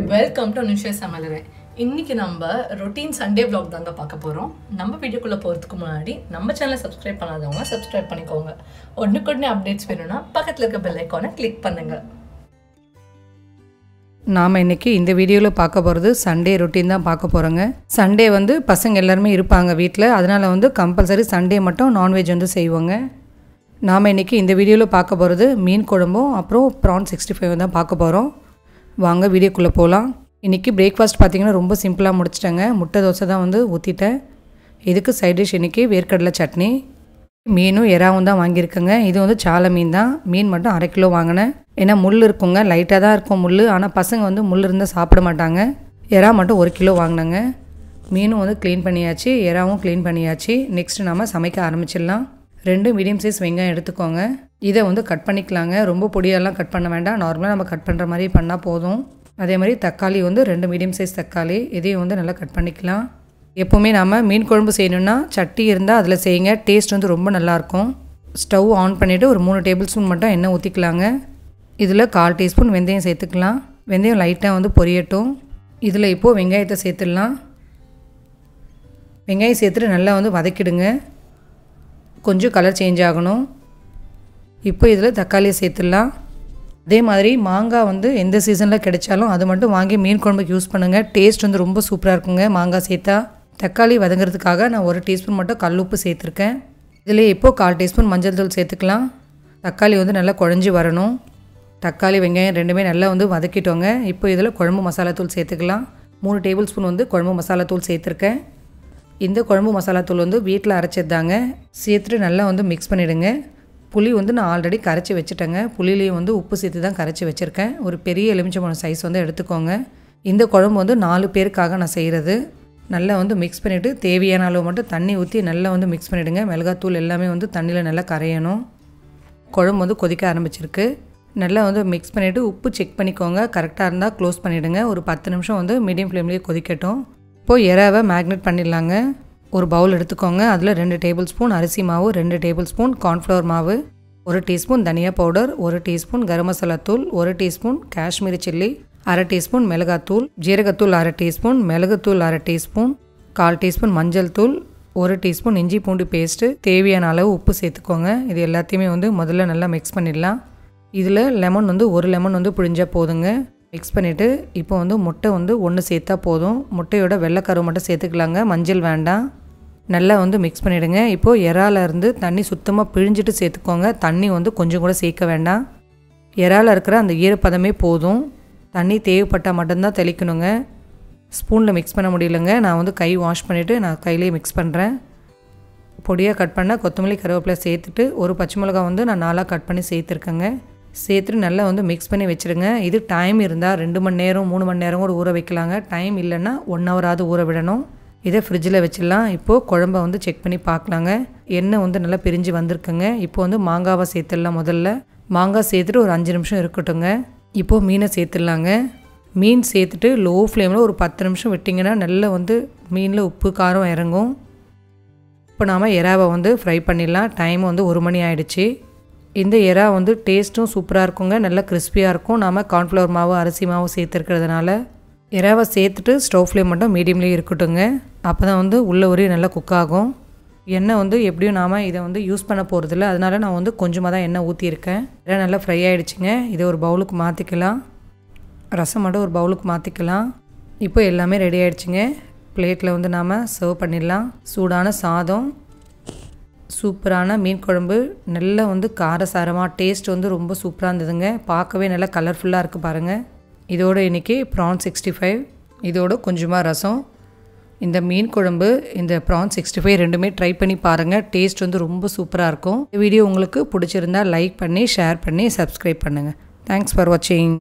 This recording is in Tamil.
வெல்கம் டு நிஷா சமையலறை இன்னைக்கு நம்ம ரொட்டீன் சண்டே vlog தாங்க பார்க்க போகிறோம் நம்ம வீடியோக்குள்ளே போகிறதுக்கு முன்னாடி நம்ம சேனலை சப்ஸ்கிரைப் பண்ணாதவங்க சப்ஸ்கிரைப் பண்ணிக்கோங்க உடனுக்குடனே அப்டேட்ஸ் வேணும்னா பக்கத்தில் இருக்க பெல் ஐக்கானை கிளிக் பண்ணுங்க நாம் இன்றைக்கி இந்த வீடியோவில் பார்க்க போகிறது சண்டே ரொட்டீன் தான் பார்க்க போகிறோங்க சண்டே வந்து பசங்க எல்லாருமே இருப்பாங்க வீட்டில் அதனால் வந்து கம்பல்சரி சண்டே மட்டும் நான்வெஜ் வந்து செய்வோங்க நாம் இன்றைக்கி இந்த வீடியோவில் பார்க்க போகிறது மீன் குழம்பும் அப்புறம் ப்ரான் சிக்ஸ்டி ஃபைவ் தான் பார்க்க போகிறோம் வாங்க வீடியோக்குள்ளே போகலாம் இன்றைக்கி பிரேக்ஃபாஸ்ட் பார்த்திங்கன்னா ரொம்ப சிம்பிளாக முடிச்சிட்டேங்க முட்டை தோசை தான் வந்து ஊற்றிட்டேன் இதுக்கு சைட் டிஷ் இன்றைக்கி வேர்க்கடலை சட்னி மீனும் எறாவும் தான் வாங்கியிருக்கேங்க இது வந்து சாலை மீன் தான் மீன் மட்டும் அரை கிலோ வாங்கினேன் ஏன்னா முள் இருக்குங்க லைட்டாக தான் இருக்கும் முள் ஆனால் பசங்க வந்து முள் இருந்தால் சாப்பிட மாட்டாங்க எறா மட்டும் ஒரு கிலோ வாங்கினேங்க மீனும் வந்து க்ளீன் பண்ணியாச்சு எறாவும் க்ளீன் பண்ணியாச்சு நெக்ஸ்ட் நம்ம சமைக்க ஆரம்பிச்சிடலாம் ரெண்டு மீடியம் சைஸ் வெங்காயம் எடுத்துக்கோங்க இதை வந்து கட் பண்ணிக்கலாங்க ரொம்ப பொடியெல்லாம் கட் பண்ண வேண்டாம் நார்மலாக நம்ம கட் பண்ணுற மாதிரி பண்ணால் போதும் அதே மாதிரி தக்காளி வந்து ரெண்டு மீடியம் சைஸ் தக்காளி இதையும் வந்து நல்லா கட் பண்ணிக்கலாம் எப்போவுமே நாம் மீன் குழம்பு செய்யணுன்னா சட்டி இருந்தால் அதில் செய்யுங்க டேஸ்ட் வந்து ரொம்ப நல்லாயிருக்கும் ஸ்டவ் ஆன் பண்ணிவிட்டு ஒரு மூணு டேபிள் ஸ்பூன் மட்டும் எண்ணெய் ஊற்றிக்கலாங்க இதில் கால் டீஸ்பூன் வெந்தயம் சேர்த்துக்கலாம் வெந்தயம் லைட்டாக வந்து பொரியட்டும் இதில் இப்போது வெங்காயத்தை சேர்த்துடலாம் வெங்காயம் சேர்த்துட்டு நல்லா வந்து வதக்கிடுங்க கொஞ்சம் கலர் சேஞ்ச் ஆகணும் இப்போ இதில் தக்காளியை சேர்த்துடலாம் அதே மாதிரி மாங்காய் வந்து எந்த சீசனில் கிடைச்சாலும் அது மட்டும் வாங்கி மீன் குழம்புக்கு யூஸ் பண்ணுங்கள் டேஸ்ட் வந்து ரொம்ப சூப்பராக இருக்குங்க மாங்காய் சேர்த்தா தக்காளி வதங்குறதுக்காக நான் ஒரு டீஸ்பூன் மட்டும் கல் உப்பு சேர்த்துருக்கேன் இதில் இப்போது கால் டீஸ்பூன் மஞ்சள் தூள் சேர்த்துக்கலாம் தக்காளி வந்து நல்லா குழஞ்சி வரணும் தக்காளி வெங்காயம் ரெண்டுமே நல்லா வந்து வதக்கிட்டோங்க இப்போ இதில் குழம்பு மசாலா தூள் சேர்த்துக்கலாம் மூணு டேபிள் ஸ்பூன் வந்து குழம்பு மசாலா தூள் சேர்த்துருக்கேன் இந்த குழம்பு மசாலா தூள் வந்து வீட்டில் அரைச்சது தாங்க சேர்த்துட்டு நல்லா வந்து மிக்ஸ் பண்ணிவிடுங்க புளி வந்து நான் ஆல்ரெடி கரைச்சி வச்சுட்டேங்க புளியிலையும் வந்து உப்பு சேர்த்து தான் கரைச்சி வச்சுருக்கேன் ஒரு பெரிய எலுமிச்சம்பழம் சைஸ் வந்து எடுத்துக்கோங்க இந்த குழம்பு வந்து நாலு பேருக்காக நான் செய்கிறது நல்லா வந்து மிக்ஸ் பண்ணிவிட்டு தேவையான அளவு மட்டும் தண்ணி ஊற்றி நல்லா வந்து மிக்ஸ் பண்ணிவிடுங்க மிளகாத்தூள் எல்லாமே வந்து தண்ணியில் நல்லா கரையணும் குழம்பு வந்து கொதிக்க ஆரம்பிச்சிருக்கு நல்லா வந்து மிக்ஸ் பண்ணிவிட்டு உப்பு செக் பண்ணிக்கோங்க கரெக்டாக இருந்தால் க்ளோஸ் பண்ணிவிடுங்க ஒரு பத்து நிமிஷம் வந்து மீடியம் ஃப்ளேம்லேயே கொதிக்கட்டும் இப்போது எறாவை மேக்னேட் பண்ணிடலாங்க ஒரு பவுல் எடுத்துக்கோங்க அதில் ரெண்டு டேபிள் ஸ்பூன் அரிசி மாவு ரெண்டு டேபிள் ஸ்பூன் கார்ன்ஃப்ளவர் மாவு ஒரு டீஸ்பூன் தனியா பவுடர் ஒரு டீஸ்பூன் கரம் மசாலா தூள் ஒரு டீஸ்பூன் காஷ்மீரி சில்லி அரை டீஸ்பூன் மிளகாத்தூள் ஜீரகத்தூள் அரை டீஸ்பூன் மிளகுத்தூள் அரை டீஸ்பூன் கால் டீஸ்பூன் மஞ்சள் தூள் ஒரு டீஸ்பூன் இஞ்சி பூண்டு பேஸ்ட்டு தேவையான அளவு உப்பு சேர்த்துக்கோங்க இது எல்லாத்தையுமே வந்து முதல்ல நல்லா மிக்ஸ் பண்ணிடலாம் இதில் லெமன் வந்து ஒரு லெமன் வந்து புழிஞ்சால் போதுங்க மிக்ஸ் பண்ணிவிட்டு இப்போ வந்து முட்டை வந்து ஒன்று சேர்த்தா போதும் முட்டையோட வெள்ளைக்கரு மட்டும் சேர்த்துக்கலாங்க மஞ்சள் வேண்டாம் நல்லா வந்து மிக்ஸ் பண்ணிவிடுங்க இப்போது இறால இருந்து தண்ணி சுத்தமாக பிழிஞ்சிட்டு சேர்த்துக்கோங்க தண்ணி வந்து கொஞ்சம் கூட சேர்க்க வேண்டாம் இறால இருக்கிற அந்த ஈரப்பதமே போதும் தண்ணி தேவைப்பட்டால் மட்டும்தான் தெளிக்கணுங்க ஸ்பூனில் மிக்ஸ் பண்ண முடியலங்க நான் வந்து கை வாஷ் பண்ணிவிட்டு நான் கையிலேயே மிக்ஸ் பண்ணுறேன் பொடியாக கட் பண்ண கொத்தமல்லி கருவேப்பிலை சேர்த்துட்டு ஒரு பச்சை மிளகா வந்து நான் நாலாக கட் பண்ணி சேர்த்துருக்கேங்க சேர்த்துட்டு நல்லா வந்து மிக்ஸ் பண்ணி வச்சுருங்க இது டைம் இருந்தால் ரெண்டு மணி நேரம் மூணு மணி நேரம் கூட ஊற வைக்கலாங்க டைம் இல்லைன்னா ஒன் ஹவராவது ஊற விடணும் இதை ஃப்ரிட்ஜில் வச்சிடலாம் இப்போது குழம்ப வந்து செக் பண்ணி பார்க்கலாங்க எண்ணெய் வந்து நல்லா பிரிஞ்சு வந்திருக்குங்க இப்போ வந்து மாங்காவை சேர்த்துடலாம் முதல்ல மாங்காய் சேர்த்துட்டு ஒரு அஞ்சு நிமிஷம் இருக்கட்டுங்க இப்போது மீனை சேர்த்துடலாங்க மீன் சேர்த்துட்டு லோ ஃப்ளேமில் ஒரு பத்து நிமிஷம் விட்டிங்கன்னா நல்லா வந்து மீனில் உப்பு காரம் இறங்கும் இப்போ நாம் எறாவை வந்து ஃப்ரை பண்ணிடலாம் டைம் வந்து ஒரு மணி ஆயிடுச்சு இந்த எறா வந்து டேஸ்ட்டும் சூப்பராக இருக்குங்க நல்லா கிறிஸ்பியாக இருக்கும் நாம் கார்ன்ஃப்ளவர் மாவு அரிசி மாவு சேர்த்துருக்கிறதுனால எறாவை சேர்த்துட்டு ஸ்டவ் ஃப்ளேம் மட்டும் மீடியம்லேயே இருக்கட்டுங்க அப்போ தான் வந்து உள்ள ஒரே நல்லா குக் ஆகும் எண்ணெய் வந்து எப்படியும் நாம் இதை வந்து யூஸ் பண்ண போகிறதில்ல அதனால நான் வந்து கொஞ்சமாக தான் எண்ணெய் ஊற்றியிருக்கேன் எல்லாம் நல்லா ஃப்ரை ஆகிடுச்சிங்க இதை ஒரு பவுலுக்கு மாற்றிக்கலாம் ரசம் மட்டும் ஒரு பவுலுக்கு மாற்றிக்கலாம் இப்போ எல்லாமே ரெடி ஆகிடுச்சிங்க பிளேட்டில் வந்து நாம் சர்வ் பண்ணிடலாம் சூடான சாதம் சூப்பரான மீன் குழம்பு நல்லா வந்து காரசாரமாக டேஸ்ட் வந்து ரொம்ப சூப்பராக இருந்ததுங்க பார்க்கவே நல்லா கலர்ஃபுல்லாக இருக்குது பாருங்கள் இதோட இன்றைக்கி ப்ரான் சிக்ஸ்டி ஃபைவ் இதோட கொஞ்சமாக ரசம் இந்த மீன் குழம்பு இந்த ப்ரான் சிக்ஸ்டி ஃபைவ் ரெண்டுமே ட்ரை பண்ணி பாருங்கள் டேஸ்ட் வந்து ரொம்ப சூப்பராக இருக்கும் இந்த வீடியோ உங்களுக்கு பிடிச்சிருந்தா லைக் பண்ணி ஷேர் பண்ணி சப்ஸ்கிரைப் பண்ணுங்கள் தேங்க்ஸ் ஃபார் வாட்சிங்